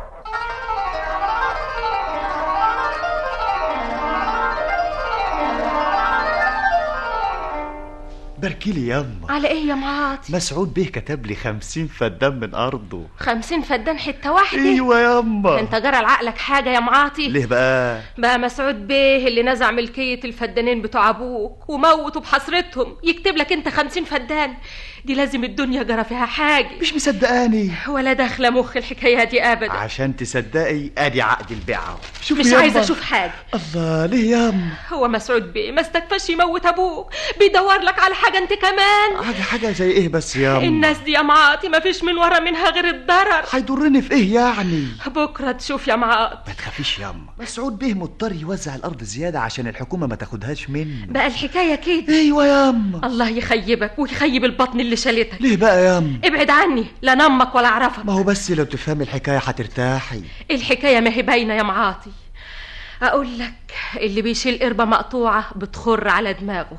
باركي لي يما على ايه يا معاطي مسعود بيه كتب لي خمسين فدان من ارضه خمسين فدان حته واحده ايوه يما انت جرى لعقلك حاجه يا معاطي ليه بقى بقى مسعود بيه اللي نزع ملكية الفدانين بتوع أبوك وموتوا بحسرتهم يكتب لك أنت خمسين فدان دي لازم الدنيا جرى فيها حاجة مش مصدقاني ولا داخلة مخ الحكاية دي أبدا عشان تصدقي ادي عقد البيعه شوفي مش يما. عايزة أشوف حاجة الله ليه ياما هو مسعود بيه ما استكفاش يموت أبوك بيدور لك على حاجة أنت كمان حاجه حاجه زي ايه بس ياما الناس دي يا معاطي ما فيش من ورا منها غير الضرر هيضرني في ايه يعني بكرة تشوف يا معاطي ما تخافيش ياما مسعود بيه مضطر يوزع الارض زياده عشان الحكومه ما تاخدهاش منه بقى الحكاية كده ايوه ياما الله يخيبك ويخيب البطن اللي شالتك ليه بقى ياما ابعد عني لا نمك ولا اعرفك ما هو بس لو تفهمي الحكايه هترتاحي الحكايه ما هي باينه يا معاطي اقول لك اللي بيشيل قربه مقطوعه بتخر على دماغه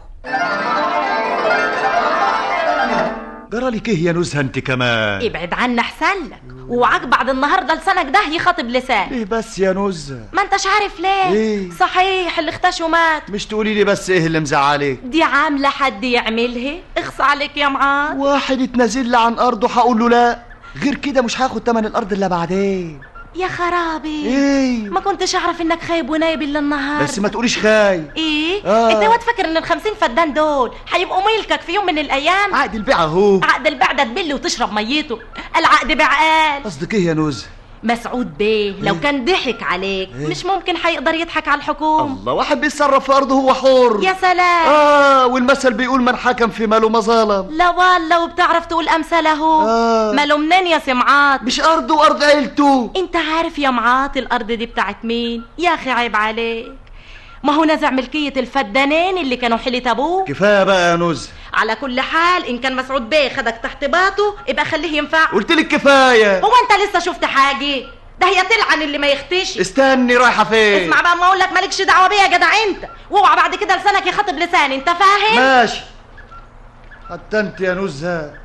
جرالك ايه يا نزهه انت كمان ابعد عنا احسن لك ووعاك بعد النهارده لسانك ده يخاطب لسان ليه بس يا نزهه ما انتش عارف ليه إيه؟ صحيح اللي اختشوا مات مش تقولي لي بس ايه اللي مزعلك دي عامله حد يعملها اخص عليك يا معاذ واحد اتنازل لي عن ارضه هقول له لا غير كده مش هاخد تمن الارض الا بعدين يا خرابي ايه ما كنتش اعرف انك خايب ونايب الا النهار بس ما تقوليش خايب ايه آه. انت واد فاكر ان الخمسين فدان دول هيبقوا ملكك في يوم من الايام عقد البيع اهو عقد البيع ده تبل وتشرب ميته العقد بعقال قصدك ايه يا نزهه مسعود بيه لو كان ضحك عليك إيه؟ مش ممكن هيقدر يضحك على الحكومة الله واحد بيتصرف في ارضه هو حر يا سلام اه والمثل بيقول من حكم في ماله ما ظلم لا والله وبتعرف تقول امثاله آه. ماله منين يا سمعات مش ارضه وارض عيلته انت عارف يا معاط الارض دي بتاعت مين يا اخي عيب عليك ما هو نزع ملكية الفدانين اللي كانوا حيلة ابوه كفايه بقى يا نزهه على كل حال ان كان مسعود بيه خدك تحت باطه يبقى خليه ينفع قلت لك كفايه هو انت لسه شفت حاجة ده هي تلعن اللي ما يختش استني رايحه فين اسمع بقى ما اقول لك مالكش دعوه بيا يا جدع انت واوعى بعد كده لسانك يخاطب لساني انت فاهم ماشي حتى انت يا نزهه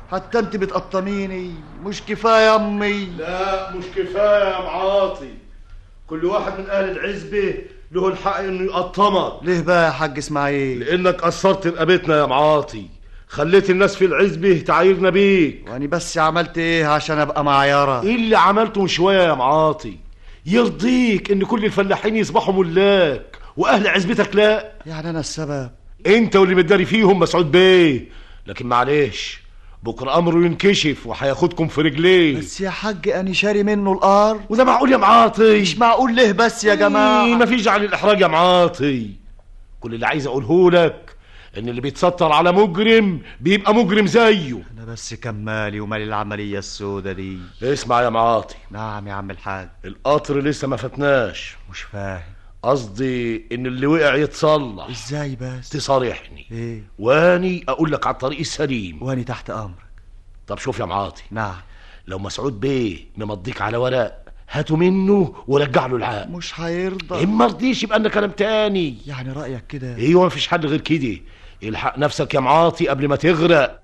حتى انت بتقطميني مش كفايه يا امي لا مش كفايه يا معاطي كل واحد من اهل العزبه له الحق انه يقطمك ليه بقى يا حاج اسماعيل لانك قصرت رقبتنا يا معاطي خليت الناس في العزبه تعايرنا بيك واني بس عملت ايه عشان ابقى معيره ايه اللي عملته من شويه يا معاطي يرضيك ان كل الفلاحين يصبحوا ملاك واهل عزبتك لا يعني انا السبب انت واللي متداري فيهم مسعود بيه لكن معلش بكره امره ينكشف وهياخدكم في رجليه بس يا حاج اني شاري منه الارض وده معقول يا معاطي مش معقول ليه بس يا جماعه ما فيش على الاحراج يا معاطي كل اللي عايز اقوله لك ان اللي بيتستر على مجرم بيبقى مجرم زيه انا بس كمالي ومالي العمليه السودة دي اسمع يا معاطي نعم يا عم الحاج القطر لسه ما فتناش مش فاهم قصدي ان اللي وقع يتصلح ازاي بس تصارحني ايه واني اقول لك على الطريق السليم واني تحت امرك طب شوف يا معاطي نعم لو مسعود بيه ممضيك على ورق هاته منه ورجع له العقد مش هيرضى اما رضيش يبقى لنا كلام تاني يعني رايك كده ايوه مفيش حل غير كده الحق نفسك يا معاطي قبل ما تغرق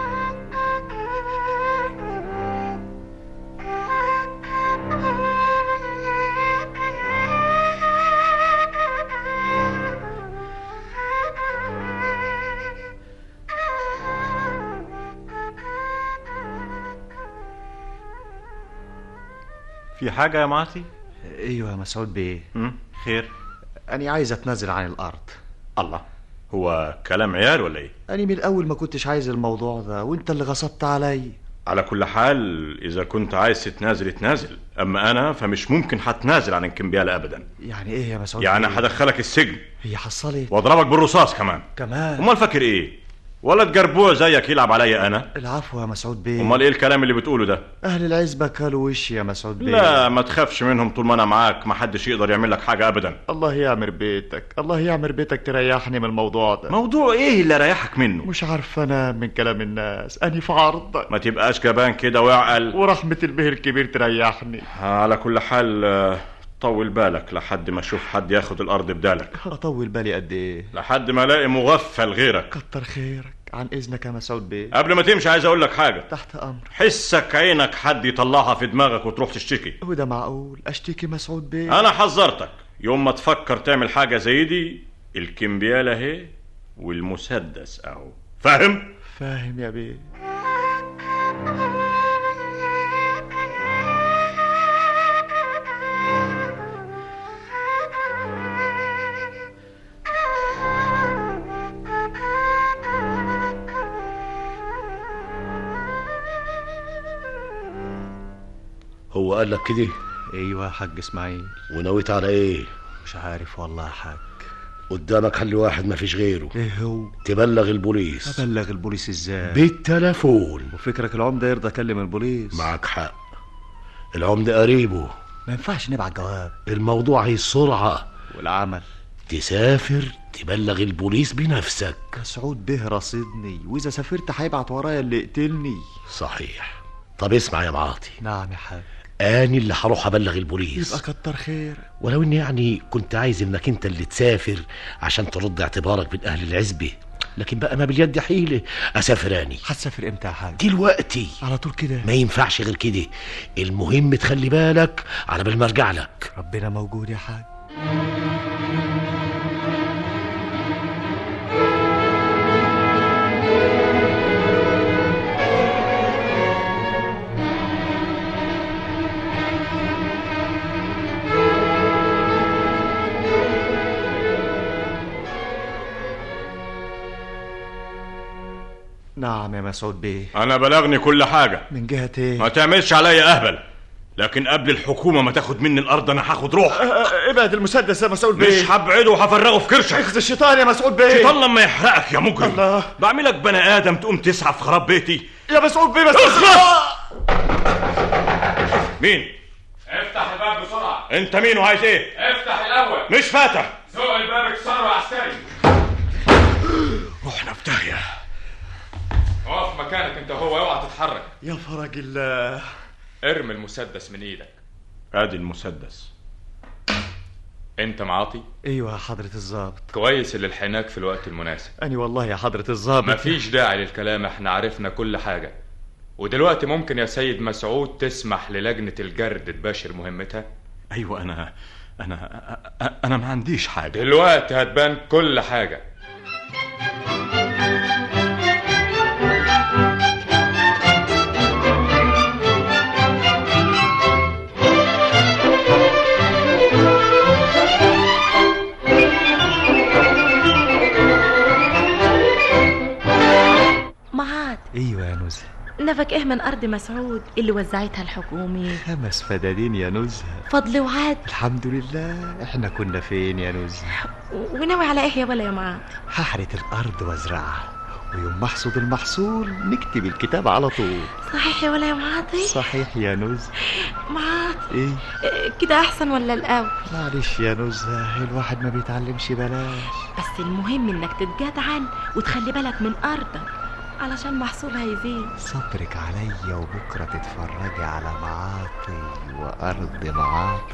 في حاجة يا معاتي؟ ايوه يا مسعود بيه خير اني عايز اتنازل عن الارض الله هو كلام عيال ولا ايه؟ اني من الاول ما كنتش عايز الموضوع ده وانت اللي غصبت علي على كل حال إذا كنت عايز تتنازل اتنازل أما أنا فمش ممكن هتنازل عن الكمبيالة أبدا يعني ايه يا مسعود يعني بيه؟ هدخلك السجن هي حصلت واضربك بالرصاص كمان كمان امال فاكر ايه ولد جربوع زيك يلعب عليا انا العفو يا مسعود بيه امال ايه الكلام اللي بتقوله ده اهل العزبه كلوا وشي يا مسعود بيه لا ما تخافش منهم طول ما انا معاك ما حدش يقدر يعمل لك حاجه ابدا الله يعمر بيتك الله يعمر بيتك تريحني من الموضوع ده موضوع ايه اللي ريحك منه مش عارف انا من كلام الناس اني في عرضك ما تبقاش جبان كده واعقل ورحمه البه الكبير تريحني على كل حال آه، طول بالك لحد ما اشوف حد ياخد الارض بدالك اطول بالي قد ايه لحد ما الاقي مغفل غيرك كتر خيرك عن اذنك يا مسعود بيه قبل ما تمشي عايز اقول لك حاجه تحت امر حسك عينك حد يطلعها في دماغك وتروح تشتكي وده معقول اشتكي مسعود بيه انا حذرتك يوم ما تفكر تعمل حاجه زي دي الكمبياله اهي والمسدس اهو فاهم فاهم يا بيه هو قال لك كده ايوه يا حاج اسماعيل ونويت على ايه مش عارف والله يا حاج قدامك حل واحد ما فيش غيره ايه هو تبلغ البوليس ابلغ البوليس ازاي بالتلفون وفكرك العمده يرضى اكلم البوليس معك حق العمدة قريبه ما ينفعش نبعت جواب الموضوع عايز سرعة والعمل تسافر تبلغ البوليس بنفسك مسعود به رصدني واذا سافرت هيبعت ورايا اللي يقتلني صحيح طب اسمع يا معاطي نعم يا حاج اني اللي هروح ابلغ البوليس يبقى كتر خير ولو اني يعني كنت عايز انك انت اللي تسافر عشان ترد اعتبارك من اهل العزبه لكن بقى ما باليد حيله اسافر اني هتسافر امتى يا حاج دلوقتي على طول كده ما ينفعش غير كده المهم تخلي بالك على بال ما ارجع لك ربنا موجود يا حاج نعم يا مسعود بيه انا بلغني كل حاجه من جهة ايه ما تعملش عليا اهبل لكن قبل الحكومه ما تاخد مني الارض انا هاخد روح ابعد المسدس يا مسعود بيه مش هبعده وهفرغه في كرشك اخذ الشيطان يا مسعود بيه الشيطان لما يحرقك يا مجرم الله بعملك بني ادم تقوم تسعى في خراب بيتي يا مسعود بيه بس اخلص مين افتح الباب بسرعة انت مين وعايز ايه افتح الأول مش فاتح زق الباب اكسره يا عسكري رحنا في داهيه اقف مكانك انت وهو اوعى تتحرك يا فرج الله ارمي المسدس من ايدك ادي المسدس انت معاطي ايوه يا حضرة الظابط كويس اللي لحقناك في الوقت المناسب اني والله يا حضرة الظابط مفيش داعي للكلام احنا عرفنا كل حاجة ودلوقتي ممكن يا سيد مسعود تسمح للجنة الجرد تباشر مهمتها ايوه انا انا انا ما عنديش حاجه دلوقتي هتبان كل حاجة معاد ايوه يا نزهه نفك ايه من ارض مسعود اللي وزعتها الحكومة خمس فدادين يا نزهه فضل وعاد الحمد لله احنا كنا فين يا نزهه وناوي على ايه يا ولا يا معاد هحرث الارض وازرعها ويوم ما احصد المحصول نكتب الكتاب على طول صحيح يا ولا يا معاطي صحيح يا نزهه معاد ايه إيه، كده احسن ولا الاول معلش يا نزهه الواحد ما بيتعلمش بلاش بس المهم انك تتجدعن وتخلي بالك من ارضك علشان محصولها يزيد صبرك عليا وبكره تتفرجي على معاطي وارض معاطي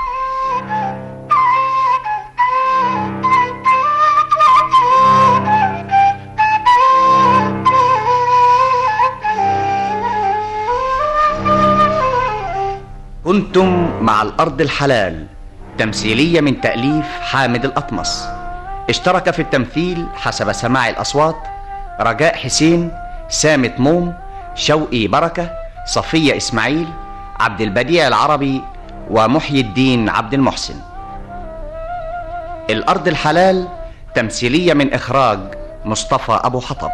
كنتم مع الأرض الحلال تمثيلية من تأليف حامد الأطمس اشترك في التمثيل حسب سماع الأصوات رجاء حسين سامت موم شوقي بركة صفية إسماعيل عبد البديع العربي ومحيي الدين عبد المحسن الأرض الحلال تمثيلية من إخراج مصطفى أبو حطب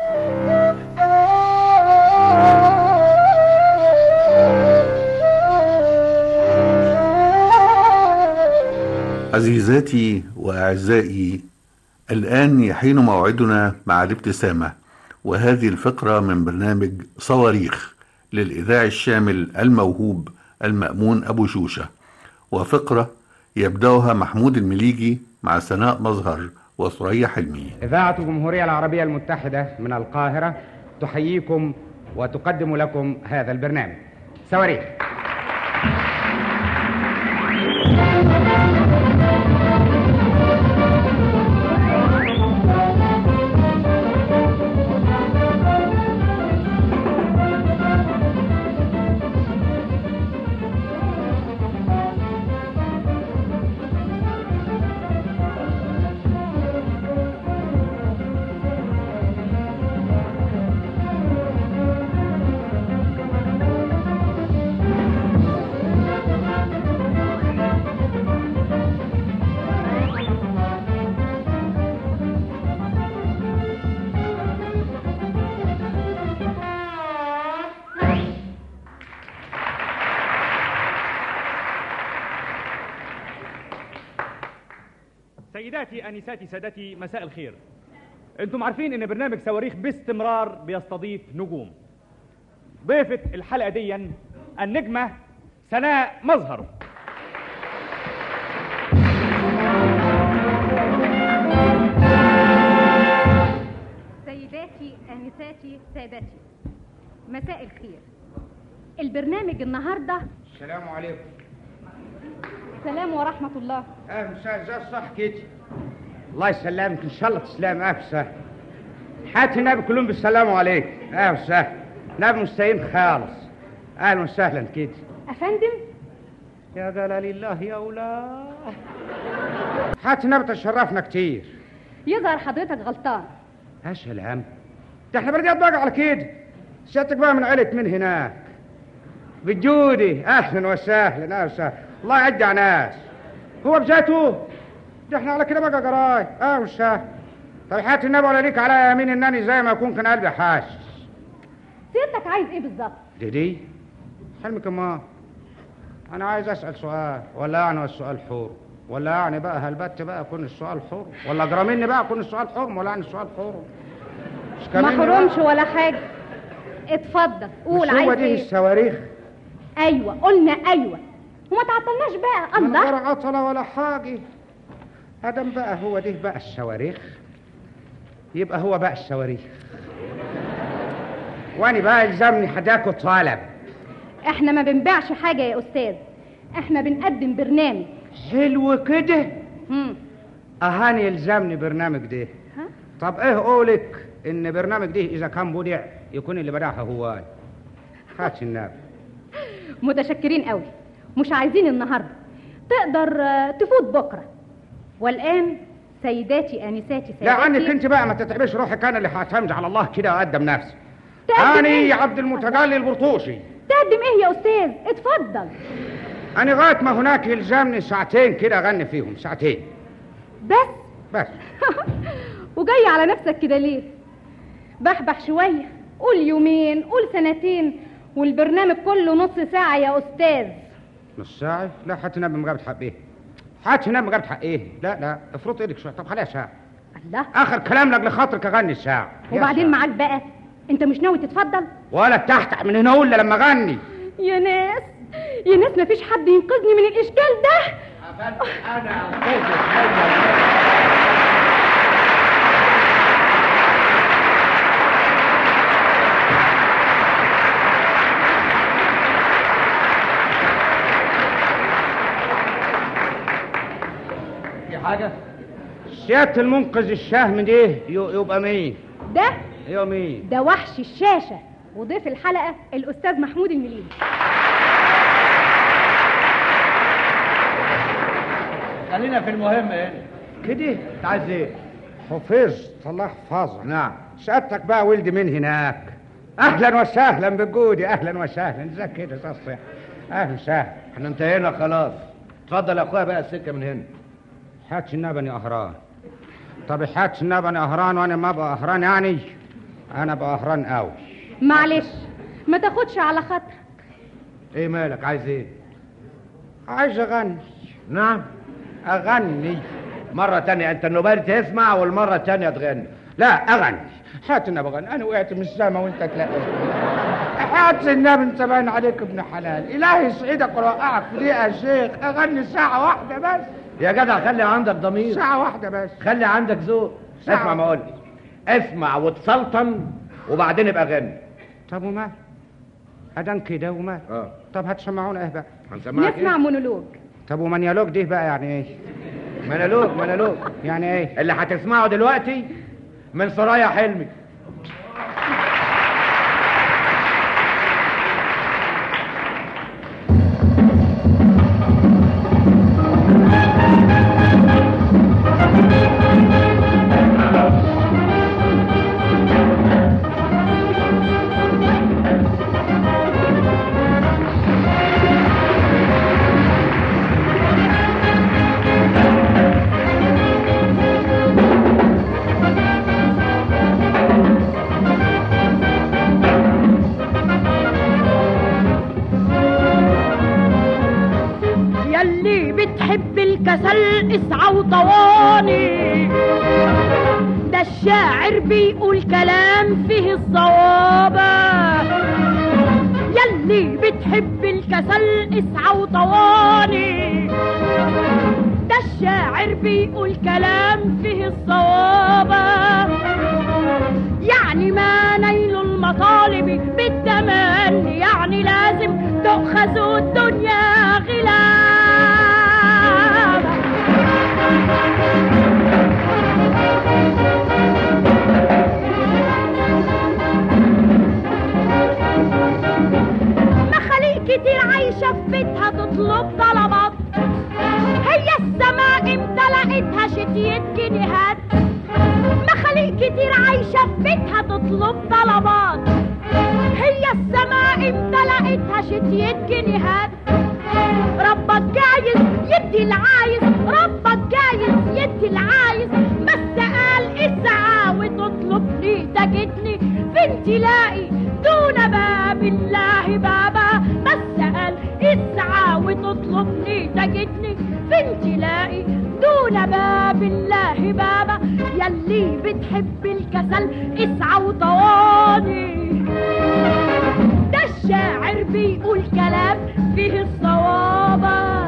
عزيزاتي وأعزائي الآن يحين موعدنا مع الابتسامة وهذه الفقرة من برنامج صواريخ للإذاع الشامل الموهوب المأمون أبو شوشة وفقرة يبدأها محمود المليجي مع سناء مظهر وثريا حلمي إذاعة الجمهورية العربية المتحدة من القاهرة تحييكم وتقدم لكم هذا البرنامج صواريخ سيداتي انساتي سادتي مساء الخير انتم عارفين ان برنامج صواريخ باستمرار بيستضيف نجوم ضيفة الحلقة دي النجمة سناء مظهر سيداتي آنساتي سادتي مساء الخير البرنامج النهاردة السلام عليكم سلام ورحمة الله اه مساء زي الصح كده الله يسلمك ان شاء الله تسلم اه وسهلا حياتي النبي كلهم بالسلام عليك اه وسهلا نبي مستعين خالص اهلا وسهلا كده أفندم يا جلال الله يا اولاد حياتي النبي تشرفنا كتير يظهر حضرتك غلطان يا سلام ده احنا برديات بقى على كده سيادتك بقى من عيلة من هناك بالجودي اهلا وسهلا اهلا وسهلا الله يعدي على ناس هو بذاته ده احنا على كده بقى جراي اه وسهلا طب حياة النبي ولا ليك على يمين انني زي ما اكون كان قلبي حاسس سيادتك عايز ايه بالظبط دي دي حلمي كمان انا عايز اسال سؤال ولا يعني السؤال حر ولا يعني بقى هلبت بقى يكون السؤال حر ولا اجرى مني بقى يكون السؤال حر ولا يعني السؤال حر مش ما كمان حرمش ولا حاجة اتفضل قول مش عايز هو دي ايه الصواريخ ايوه قلنا ايوه وما تعطلناش بقى من غير الله عطلة ولا حاجة ادم بقى هو ده بقى الصواريخ يبقى هو بقى الصواريخ وانا بقى يلزمني حداكوا طالب احنا ما بنبيعش حاجة يا استاذ احنا بنقدم برنامج حلو كده مم. اهاني يلزمني برنامج ده ها؟ طب ايه قولك ان برنامج ده اذا كان بدع يكون اللي بدعها هو هات النبي متشكرين قوي مش عايزين النهارده تقدر آه، تفوت بكره والان سيداتي انساتي سيداتي لا عنك انت بقى ما تتعبش روحك انا اللي هعتمد على الله كده واقدم نفسي تقدم انا إيه؟ عبد المتجلي البرطوشي تقدم ايه يا استاذ اتفضل انا لغايه ما هناك يلزمني ساعتين كده اغني فيهم ساعتين بس بس وجاي على نفسك كده ليه بحبح شويه قول يومين قول سنتين والبرنامج كله نص ساعه يا استاذ نص ساعه لا هات النبي ما جابت حق ايه هات النبي ما جابت حق ايه لا لا افرط ايدك شويه طب خليها ساعه الله اخر كلام لك لخاطرك اغني الساعه يا وبعدين معاك بقى انت مش ناوي تتفضل ولا تحت من هنا الا لما اغني يا ناس يا ناس مفيش حد ينقذني من الاشكال ده في حاجه سياده المنقذ الشهم دي ي- يبقى مين ده ايوه مين ده وحش الشاشه وضيف الحلقه الاستاذ محمود المليجي خلينا في المهم هنا كده انت عايز ايه حفظت الله يحفظك نعم سيادتك بقى ولد من هناك اهلا وسهلا بجودي اهلا وسهلا ازيك كده يا أستاذ صح اهلا وسهلا احنا انتهينا خلاص اتفضل يا اخويا بقى السكه من هنا حاتش النبني اهران طب حاتش النبني اهران وانا ما ابقى اهران يعني انا بقى اهران قوي معلش ما تاخدش على خاطرك ايه مالك عايز ايه عايز اغني نعم اغني مرة تانية انت النوبال تسمع والمرة التانية تغني لا اغني هات النبي اغني انا وقعت من السما وانت تلاقي هات النبي انت باين عليك ابن حلال الهي يسعدك ويوقعك في دقيقة يا شيخ اغني ساعة واحدة بس يا جدع خلي عندك ضمير ساعة واحدة بس خلي عندك ذوق ساعة. اسمع ما اقول اسمع وتسلطن وبعدين ابقى غني طب ومال ادان كده ومال اه طب هتسمعونا ايه بقى هنسمعك نسمع مونولوج طب ومنيالوج دي بقى يعني ايه منالوج منالوج يعني ايه اللي هتسمعه دلوقتي من سرايا حلمي يلي بتحب الكسل اسعى وطواني ده الشاعر بيقول كلام فيه الصوابة يلي بتحب الكسل اسعى وطواني ده الشاعر بيقول كلام فيه الصوابة يعني ما نيل المطالب بالتمني يعني لازم تؤخذ الدنيا غلابة مخاليق كتير عايشة في بيتها تطلب طلبات هي السماء امتى لقيتها شتيت جنيهات مخاليق كتير عايشة في بيتها تطلب طلبات هي السماء امتى لقيتها شتيت جنيهات ربك جايز يدي العايز ربك جايز يدي العايز بس قال اسعى وتطلب لي تجدني فين تلاقي دون باب الله بابا بس قال اسعى وتطلب لي تجدني فين تلاقي دون باب الله بابا يلي بتحب الكسل اسعى وطواني ده الشاعر بيقول كلام فيه الصوابة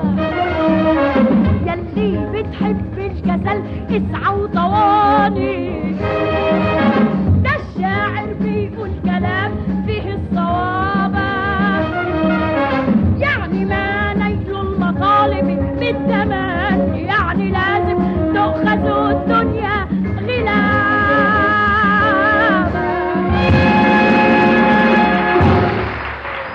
يلي بتحب الكسل اسعى وطواني ده الشاعر بيقول كلام فيه الصوابة يعني ما نيل المطالب بالتمن يعني لازم تؤخذ الدنيا غلابة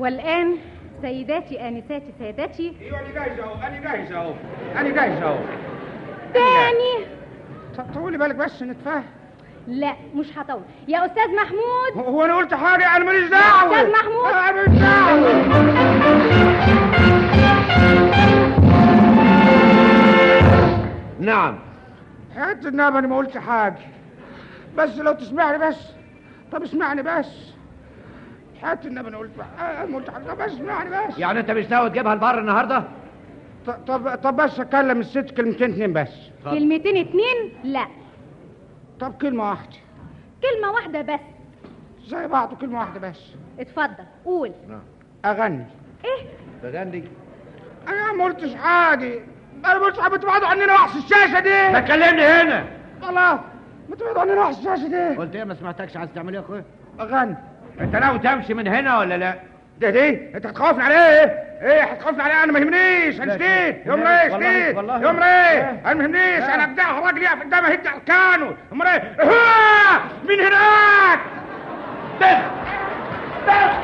والآن سيداتي آنساتي سادتي ايوه انا جاهز اهو انا جاهز اهو انا جاهز اهو تاني ط- طولي بالك بس نتفاهم لا مش هطول يا أستاذ محمود هو انا قلت حاجه انا ماليش دعوه أستاذ محمود انا ماليش دعوه نعم حياة النبي انا ما قلت حاجه بس لو تسمعني بس طب اسمعني بس حياة النبي انا قلت انا ما قلت حاجه بس اسمعني بس يعني انت مش ناوي تجيبها لبر النهارده ط- طب طب بس اتكلم الست كلمتين اتنين بس كلمتين اتنين لا طب كلمه واحده كلمة واحدة بس زي بعض كلمه واحده بس اتفضل قول اغني ايه تغني انا ما قلتش حاجه انا ما قلتش حاجه تبعدوا عننا وحش الشاشه دي ما تكلمني هنا خلاص ما تبعدوا عننا وحش الشاشه دي قلت ايه ما سمعتكش عايز تعمل ايه يا اخويا اغني انت ناوي تمشي من هنا ولا لا ده دي انت هتخوفني على ايه ايه هتخوفني على ايه انا ما يهمنيش انا لا، شديد يوم لا، ايه والله- شديد والله- يوم ايه لا. انا ما يهمنيش لا. انا ابدع راجل يقف قدامي هدي اركانه يوم ايه هو! من هناك ده ده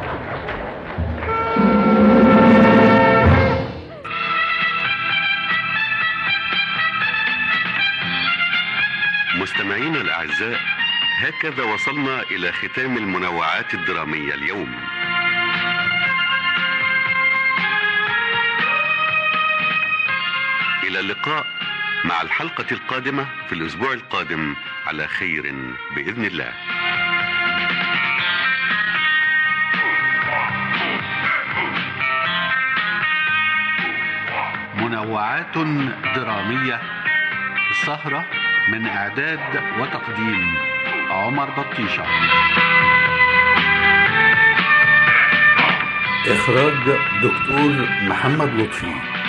مستمعينا الأعزاء هكذا وصلنا إلى ختام المنوعات الدرامية اليوم إلى اللقاء مع الحلقة القادمة في الأسبوع القادم على خير بإذن الله منوعات درامية السهرة من إعداد وتقديم عمر بطيشة إخراج دكتور محمد لطفي